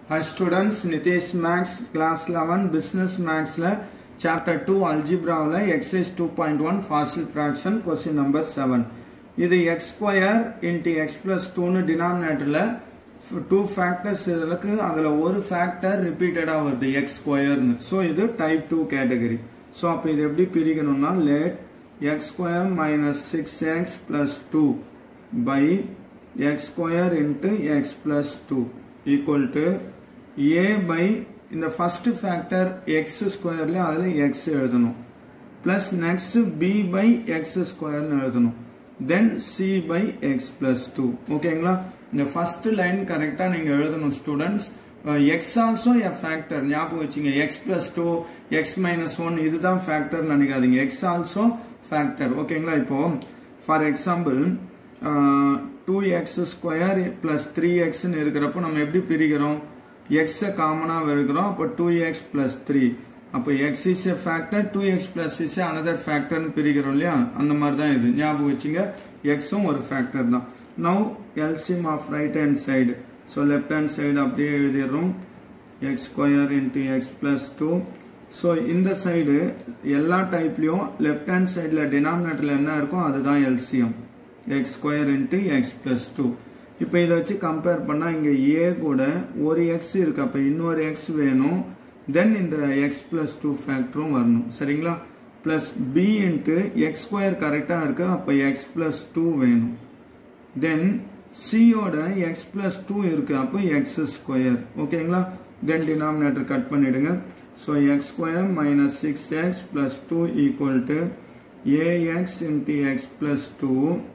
Hi students, Nitish Max class 11 business mathsல chapter 2 algebraவில் exercise 2.1 partial fraction question number 7 இது x square into x plus 2னு denominatorல two factors இதுலக்கு அதில் ஒரு factor ரிப்பீட்டடாக வருது எக்ஸ் ஸ்கொயர்னு ஸோ இது டைப் டூ கேட்டகரி ஸோ அப்போ இது எப்படி பிரிக்கணும்னா let x square minus six x plus two by x square into x plus two equal to A by இந்த ஃபர்ஸ்ட் ஃபேக்டர் எக்ஸ் ஸ்கொயர்ல அதில் எக்ஸ் எழுதணும் plus next B by x ஸ்கொயர்னு எழுதணும் then C by x plus two ஓகேங்களா இந்த first line கரெக்டாக நீங்கள் எழுதணும் students x also a factor ஞாபகம் வச்சுங்க x plus two x minus one இதுதான் ஃபேக்டர் நினைக்காதீங்க எக்ஸ் ஆல்சோ ஃபேக்டர் ஓகேங்களா இப்போ for example two x square plus three எக்ஸ்ன்னு இருக்கிறப்போ நம்ம எப்படி பிரிக்கிறோம் எக்ஸை காமனாக எடுக்கிறோம் அப்போ டூ எக்ஸ் பிளஸ் த்ரீ அப்போ x is a factor two x plus is another ஃபேக்டர்னு பிரிக்கிறோம் இல்லையா அந்த மாதிரி தான் இது ஞாபகம் வச்சுங்க எக்ஸும் ஒரு ஃபேக்டர் தான் now LCM of right hand side so left hand side அப்படியே எழுதிடுறோம் x square into x plus two so இந்த சைடு எல்லா டைப்லையும் லெஃப்ட் ஹேண்ட் சைடில் டினாமினேட்டரில் என்ன இருக்கும் அதுதான் LCM x square into x plus two இப்போ இதை வச்சு கம்பேர் பண்ணால் இங்கே ஏ கூட ஒரு எக்ஸ் இருக்கு அப்போ இன்னொரு எக்ஸ் வேணும் தென் இந்த எக்ஸ் பிளஸ் டூ ஃபேக்டரும் வரணும் சரிங்களா plus B into x square கரெக்டாக இருக்கு அப்போ எக்ஸ் பிளஸ் டூ வேணும் தென் சியோட எக்ஸ் பிளஸ் டூ இருக்கு அப்போ எக்ஸ் ஸ்கொயர் ஓகேங்களா தென் டினாமினேட்டர் கட் பண்ணிடுங்க so x square minus six x plus two equal to A x into x plus two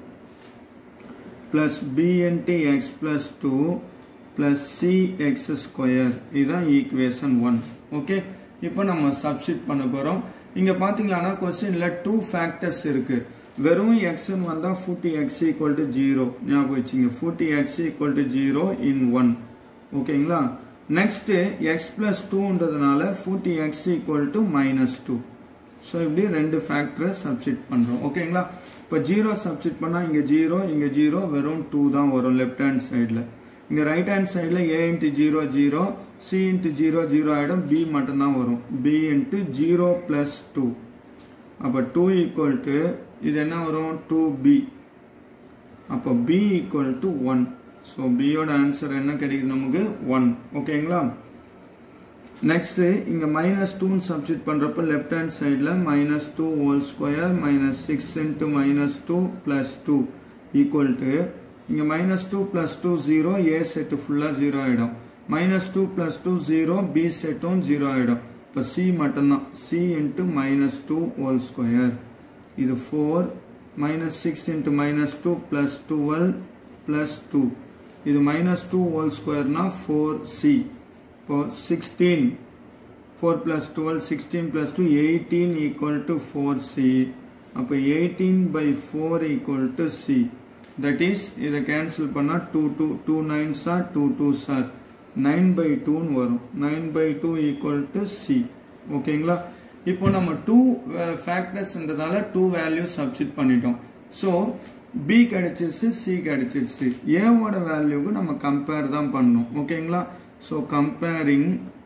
plus B into x plus two plus C x square இதுதான் equation one okay இப்போ நம்ம substitute பண்ண போகிறோம் இங்கே பார்த்தீங்களான்னா கொஸ்டினில் two factors இருக்குது வெறும் எக்ஸ்ன்னு வந்தால் put x equal to zero ஞாபகம் வச்சுங்க put x equal to zero in one ஓகேங்களா நெக்ஸ்ட் எக்ஸ் பிளஸ் டூன்றதுனால put x equal to minus two so இப்படி ரெண்டு ஃபேக்டரை சப்ஸ்டிட் பண்ணுறோம் ஓகேங்களா இப்போ ஜீரோ சப்ஸ்டிட் பண்ணால் இங்கே ஜீரோ இங்கே ஜீரோ வெறும் டூ தான் வரும் லெஃப்ட் ஹேண்ட் சைடில் இங்கே ரைட் ஹேண்ட் சைடில் A into zero zero C into zero zero ஆகிடும் பி மட்டும்தான் வரும் B into zero plus two அப்போ டூ ஈக்குவல் டு இது என்ன வரும் டூ பி அப்போ B equal to one so பியோட ஆன்சர் என்ன கிடைக்குது நமக்கு ஒன் ஓகேங்களா நெக்ஸ்ட் இங்க மைனஸ் டூன்னு சப்ஸ்டிட் பண்றப்ப லெஃப்ட் ஹேண்ட் சைடில் minus two whole square minus six into minus two plus two equal to இங்க minus two plus two zero A set ஃபுல்லாக ஜீரோ ஆகிடும் minus two plus two zero B செட்டும் zero ஆகிடும் இப்போ C மட்டும்தான் C into minus two whole square இது four minus six into minus two plus twelve plus two இது minus two whole ஸ்கொயர்னா four C இப்போ sixteen four plus twelve sixteen plus two eighteen equal to four C அப்போ eighteen by four equal to C that is இதை cancel பண்ணால் two two two nine sir two two sir nine by டூன்னு வரும் nine by two equal to C ஓகேங்களா இப்போ நம்ம two ஃபேக்டர்ஸ்ன்றதால two value substitute பண்ணிட்டோம் ஸோ பி கிடைச்சிருச்சு சி கிடைச்சிருச்சு ஏவோட வேல்யூக்கு நம்ம கம்பேர் தான் பண்ணணும் ஓகேங்களா so comparing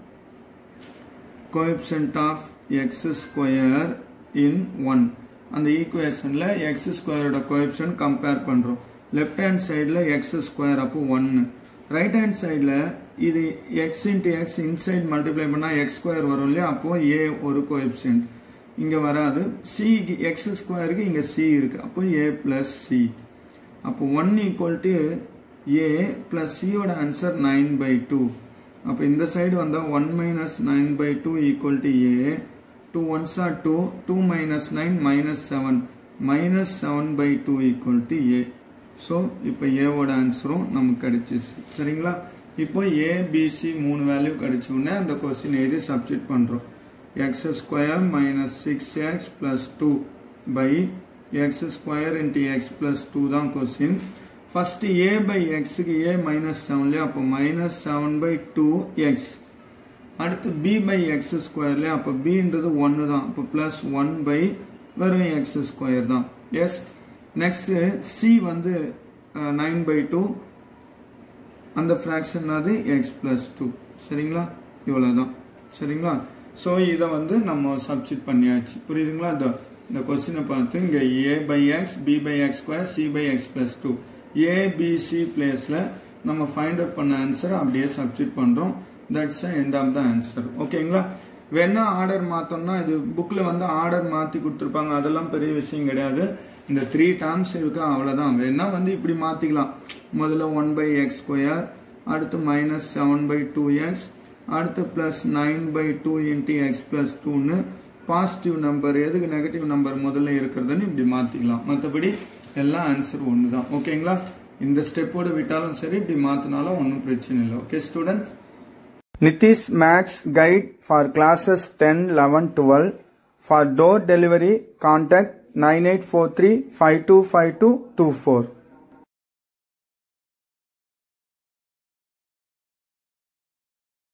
coefficient of x square in one அந்த ஈக்குவேஷனில் எக்ஸ் ஸ்கொயரோட கோஎப்சன் கம்பேர் பண்ணுறோம் லெஃப்ட் ஹேண்ட் சைடில் எக்ஸ் ஸ்கொயர் அப்போ ஒன்று ரைட் ஹேண்ட் சைடில் இது x into x inside multiply பண்ணால் எக்ஸ் ஸ்கொயர் வரும் இல்லையா அப்போது ஏ ஒரு கோஎப்சன்ட் இங்கே வராது சி எக்ஸ் ஸ்கொயருக்கு இங்கே சி இருக்குது அப்போ ஏ ப்ளஸ் சி அப்போ one equal to A plus சியோட ஆன்சர் நைன் பை டூ அப்போ இந்த சைடு வந்தால் one minus nine by two equal to A two ones are two two minus nine minus seven minus seven by two equal to A so இப்போ ஏவோட ஆன்சரும் நமக்கு கிடைச்சிச்சு சரிங்களா இப்போ ஏபிசி மூணு வேல்யூ கிடைச்ச உடனே அந்த கொஸ்டின் எழுதி சப்ஸ்டிட் பண்ணுறோம் x square minus six x plus two by x square into x plus two தான் கொஸ்டின் ஃபர்ஸ்ட் ஏ பை எக்ஸுக்கு ஏ மைனஸ் செவன்லேயே அப்போ minus seven by two x அடுத்து பி பை எக்ஸ் ஸ்கொயர்லேயே அப்போ பின்றது ஒன்று தான் அப்போ ப்ளஸ் ஒன் பை வெறும் எக்ஸ் ஸ்கொயர் தான் எஸ் நெக்ஸ்ட் சி வந்து நைன் பை டூ அந்த ஃப்ராக்ஷன் அது எக்ஸ் ப்ளஸ் டூ சரிங்களா இவ்வளோதான் சரிங்களா ஸோ இதை வந்து நம்ம சப்ஸ்டிட் பண்ணியாச்சு புரியுதுங்களா இந்த இந்த கொஸ்டினை பார்த்து இங்கே A by x B by x square C by x plus two ABC பிளேஸில் நம்ம ஃபைண்ட் அவுட் பண்ண ஆன்சர் அப்படியே சப்ஸ்டிட் பண்ணுறோம் that's end of the answer ஓகேங்களா வேணா ஆர்டர் மாற்றோம்னா இது புக்கில் வந்து ஆர்டர் மாற்றி கொடுத்துருப்பாங்க அதெல்லாம் பெரிய விஷயம் கிடையாது இந்த த்ரீ டேர்ம்ஸ் இருக்கு அவ்வளோதான் வேணா வந்து இப்படி மாற்றிக்கலாம் முதல்ல ஒன் பை எக்ஸ் ஸ்கொயர் அடுத்து minus seven by two x அடுத்து plus nine by two into x plus டூன்னு பாசிட்டிவ் நம்பர் எதுக்கு நெகட்டிவ் நம்பர் முதல்ல இருக்கிறதுன்னு இப்படி மாற்றிக்கலாம் மற்றபடி எல்லாம் ஆன்சர் ஒன்று தான் ஓகேங்களா இந்த ஸ்டெப்போடு விட்டாலும் சரி இப்படி மாற்றினாலும் ஒன்றும் பிரச்சனை இல்லை okay student Nitish makes guide for classes ten eleven twelve for door delivery contact nine eight four three five two five two two four